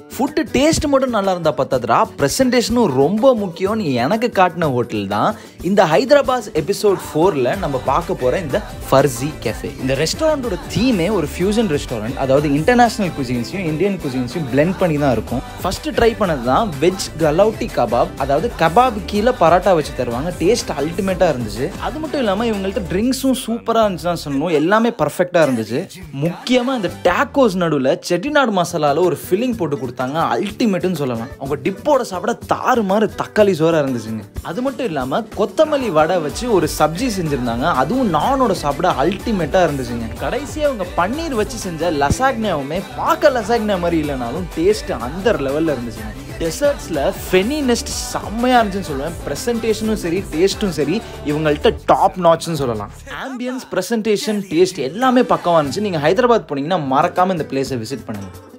food taste மட்டும் நல்லா இருந்தால் பத்தாதுரா ப்ரெசன்டேஷனும் ரொம்ப முக்கியம்னு எனக்கு காட்டின ஹோட்டல் தான் இந்த ஹைதராபாத் எபிசோட் ஃபோரில் நம்ம பார்க்க போகிற இந்த ஃபர்ஸி கெஃபே இந்த ரெஸ்டாரண்ட்டோட தீமே ஒரு ஃபியூஷன் ரெஸ்டாரண்ட் அதாவது இன்டர்நேஷனல் குசின்ஸையும் இந்தியன் குசின்ஸையும் பிளெண்ட் பண்ணி தான் இருக்கும் ஃபஸ்ட்டு ட்ரை பண்ணது தான் வெஜ் கலௌட்டி கபாப் அதாவது கபாப் கீழே பரோட்டா வச்சு தருவாங்க டேஸ்ட் அல்டிமேட்டாக இருந்துச்சு அது மட்டும் இல்லாமல் இவங்கள்ட்ட ட்ரிங்க்ஸும் சூப்பராக இருந்துச்சுன்னு சொல்லணும் எல்லாமே பர்ஃபெக்டாக இருந்துச்சு முக்கியமாக இந்த டேக்கோஸ் நடுவில் செட்டிநாடு மசாலாவில் ஒரு ஃபில்லிங் போட்டு கொடுத்தாங்க அல்டிமேட்டுன்னு சொல்லலாம் அவங்க டிப்போட சாப்பிட தாறு மாறு தக்காளி சோறாக இருந்துச்சுங்க அது மட்டும் இல்லாமல் கொத்தமல்லி வடை வச்சு ஒரு சப்ஜி செஞ்சுருந்தாங்க அதுவும் நானோட சாப்பிட அல்டிமேட்டாக இருந்துச்சுங்க கடைசியாக அவங்க பன்னீர் வச்சு செஞ்ச லசாக்னியாவுமே பார்க்க லசாக்னியா மாதிரி இல்லைனாலும் டேஸ்ட் அந்த லெவலில் இருந்துச்சுங்க டெசர்ட்ஸில் ஃபெனி நெஸ்ட் செம்மையாக இருந்துச்சுன்னு சொல்லுவேன் ப்ரெசன்டேஷனும் சரி டேஸ்ட்டும் சரி இவங்கள்ட்ட டாப் நாட்ச்னு சொல்லலாம் ஆம்பியன்ஸ் ப்ரெசன்டேஷன் டேஸ்ட் எல்லாமே பக்கமாக இருந்துச்சு நீங்கள் ஹைதராபாத் போனீங்கன்னா மறக்காமல் இந்த பிளேஸை விசிட் பண்ணுங்கள்